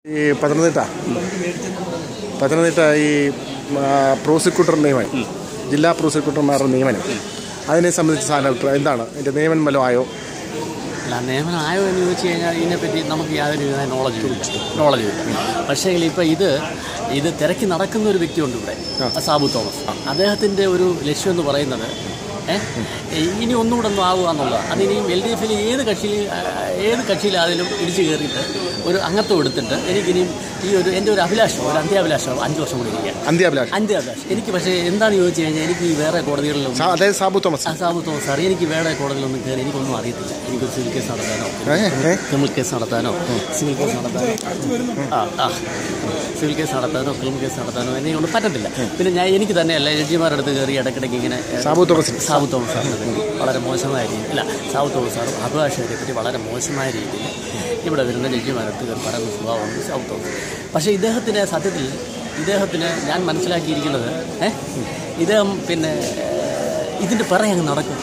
ഈ പത്തനംതിട്ട പത്തനംതിട്ട ഈ ആ, പ്രോസിക്യൂട്ടർ നിയമനം ജില്ലാ പ്രോസിക്യൂട്ടർമാരുടെ നിയമനം അതിനെ സംബന്ധിച്ച് സാധനം അഭിപ്രായം എന്താണ് എൻ്റെ നിയമനം വല്ലതും ആയോ അല്ല നിയമനം ആയോ എന്ന് ചോദിച്ചു കഴിഞ്ഞാൽ ഇതിനെപ്പറ്റി നമുക്ക് യാതൊരു വിധ നോളജും ഇല്ല നോളജും ഇല്ല പക്ഷേ ഇപ്പോൾ ഇത് ഇത് തിരക്കി നടക്കുന്ന ഒരു വ്യക്തിയുണ്ട് ഇവിടെ സാബു തോമസ് അദ്ദേഹത്തിൻ്റെ ഒരു ലക്ഷ്യം എന്ന് പറയുന്നത് ഏ, ഇനി ഒന്നുകൂടെ ഒന്നും ആവുക എന്നുള്ളത് അതിനിയും എൽ ഡി എഫിൽ ഏത് കക്ഷിയിൽ ഏത് കക്ഷിയിലായാലും ഇടിച്ചു കയറിയിട്ട് ഒരു അംഗത്വം എടുത്തിട്ട് എനിക്കിനിയും ഈ ഒരു എൻ്റെ ഒരു അഭിലാഷം ഒരു അന്ത്യാഭിലാഷം അഞ്ച് വർഷം കൂടി ഇരിക്കുക അന്ത്യാഭിലാഷം അന്ത്യാഭിലാഷം എനിക്ക് പക്ഷേ എന്താണെന്ന് ചോദിച്ചു കഴിഞ്ഞാൽ എനിക്ക് ഈ വേറെ കോടതികളിലൊന്നും സാ- അതായത് സാബു തോമസ് ആ സാബു തോമസ് സാർ എനിക്ക് വേറെ കോടതിയിലൊന്നും കയറി എനിക്കൊന്നും അറിയത്തില്ല എനിക്കൊരു സിവിൽ കേസ് നടത്താനോ ഏ, ഏ? ക്രിമിനൽ കേസ് നടത്താനോ സിവിൽ കേസ് നടത്താനോ ആ ആ സിവിൽ കേസ് നടത്താനോ ക്രിമിനൽ കേസ് നടത്താനോ എന്നെ കൊണ്ട് പറ്റത്തില്ല പിന്നെ ഞാൻ എനിക്ക് തന്നെയല്ല ജഡ്ജിമാരുടെ അടുത്ത് കയറി ഇടയ്ക്കിടയ്ക്ക് ഇങ്ങനെ ഏ, സാബു തോമസ് സാബു തോമസ് സാറിനെ പറ്റി വളരെ മോശമായ രീതിയിൽ അല്ല സാബു തോമസ് സാറും അഭിഭാഷകരെ പറ്റി വളരെ മോശമായ രീതിയിൽ ഇവിടെ വരുന്ന ജഡ്ജിമാരടുത്ത് കയറി പറയുന്ന സ്വഭാവമുണ്ട് സാബു തോമസ് പക്ഷേ ഇദ്ദേഹത്തിന് സത്യത്തിൽ ഇദ്ദേഹത്തിന് ഞാൻ മനസ്സിലാക്കിയിരിക്കുന്നത് ഏ ഇദ്ദേഹം പിന്നെ ഇതിൻ്റെ പിറകെ അങ്ങ് നടക്കും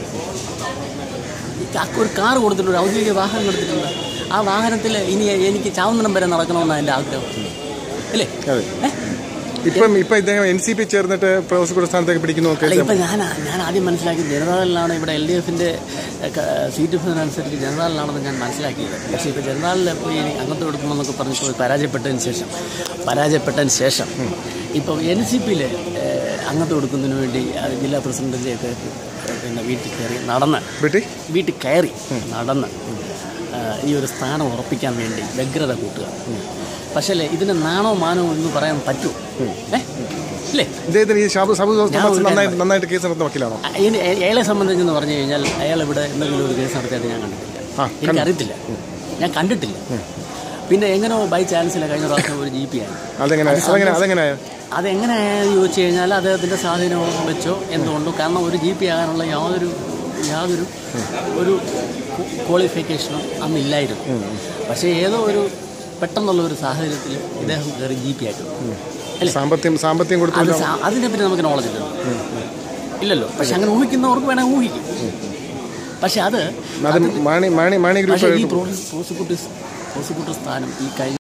ഈ കാ- ഒരു കാർ കൊടുത്തിട്ടുണ്ട് ഒരു ഔദ്യോഗിക വാഹനം കൊടുത്തിട്ടുണ്ട് ആ വാഹനത്തിൽ ഇനി എനിക്ക് ചാവുന്നിടം വരെ നടക്കണമെന്നാണ് എൻ്റെ ആഗ്രഹം അല്ലേ അതെ ഏ? ഇപ്പം ഇപ്പം ഇദ്ദേഹം എൻ സി പി ചേർന്നിട്ട് പ്രോസിക്യൂട്ടർ സ്ഥാനത്തേക്ക് പിടിക്കുന്നു അല്ല കേസ് ഇപ്പം ഞാൻ ഞാൻ ആദ്യം മനസ്സിലാക്കി ജനതാദളിലാണ് ഇവിടെ എൽ ഡി എഫിൻ്റെ സീറ്റ് അനുസരിച്ച് ജനതാദളിലാണെന്ന് ഞാൻ മനസ്സിലാക്കിയത് പക്ഷേ ഇപ്പോൾ ജനതാദളിൽ പോയി ഇനി അംഗത്വം എടുക്കണമെന്നൊക്കെ പറഞ്ഞിട്ട് പോയി പരാജയപ്പെട്ടതിന് ശേഷം പരാജയപ്പെട്ടതിന് ശേഷം ഇപ്പം എൻ സി പിയിൽ അംഗത്വം എടുക്കുന്നതിന് വേണ്ടി ആ, ജില്ലാ പ്രസിഡന്റിൻ്റെയൊക്കെ പിന്നെ വീട്ടിൽ കയറി നടന്ന് വീട്ടിൽ വീട്ടിൽ കയറി നടന്ന് ആ, ഈ ഒരു സ്ഥാനം ഉറപ്പിക്കാൻ വേണ്ടി വ്യഗ്രത കൂട്ടുക പക്ഷേ അല്ലേ ഇതിന് നാണോ മാനോ എന്ന് പറയാൻ പറ്റുമോ ഏ ഇല്ലേ ഇദ്ദേഹത്തിന് ഈ സാബു സാബു തോമസ് ഞാൻ ഒരു നന്നായിട്ട് നന്നായിട്ട് കേസ് നടത്തുന്ന വക്കീലാണോ അ- ഇനി അയ- അയാളെ സംബന്ധിച്ചെന്ന് പറഞ്ഞു കഴിഞ്ഞാൽ അയാൾ ഇവിടെ എന്തെങ്കിലും ഒരു കേസ് നടത്തിയിട്ട് ഞാൻ കണ്ടിട്ടില്ല ആ, എനിക്കറിയത്തില്ല ഞാൻ കണ്ടിട്ടില്ല പിന്നെ എങ്ങനെയോ ബൈ ചാൻസിലെ കഴിഞ്ഞ പ്രാവശ്യം ഒരു ജി പി ആയി അതെങ്ങനെ അതെങ്ങനെ അതെങ്ങനെ അതെങ്ങനെയായെന്ന് ചോദിച്ചു കഴിഞ്ഞാൽ അദ്ദേഹത്തിൻ്റെ സ്വാധീനം വെച്ചോ എന്തുകൊണ്ടോ കാരണം ഒരു ജി പി ആകാനുള്ള യാതൊരു യാതൊരു ഒരു ക്വാളിഫിക്കേഷനും അന്നില്ലായിരുന്നു പക്ഷേ ഏതോ ഒരു പെട്ടെന്നുള്ള ഒരു സാഹചര്യത്തിൽ ഇദ്ദേഹം കയറി ജി പി ആയിട്ട് അല്ലേ സാമ്പത്തികം സാമ്പത്തികം അത് കൊടുത്തു സാ- അതിനെപ്പറ്റി നമുക്ക് നോളജ് ഇല്ലല്ലോ ഇല്ലല്ലോ പക്ഷെ അങ്ങനെ ഊഹിക്കുന്നവർക്ക് വേണമെങ്കിൽ ഊഹിക്കും പക്ഷെ അത് അത് മാണി മാണി മാണി പക്ഷേ ഗ്രൂപ്പ് ഈ പ്രോസിക്യൂട്ടേഴ്സ് പ്രോസിക്യൂട്ടർ സ്ഥാനം ഈ കഴിഞ്ഞ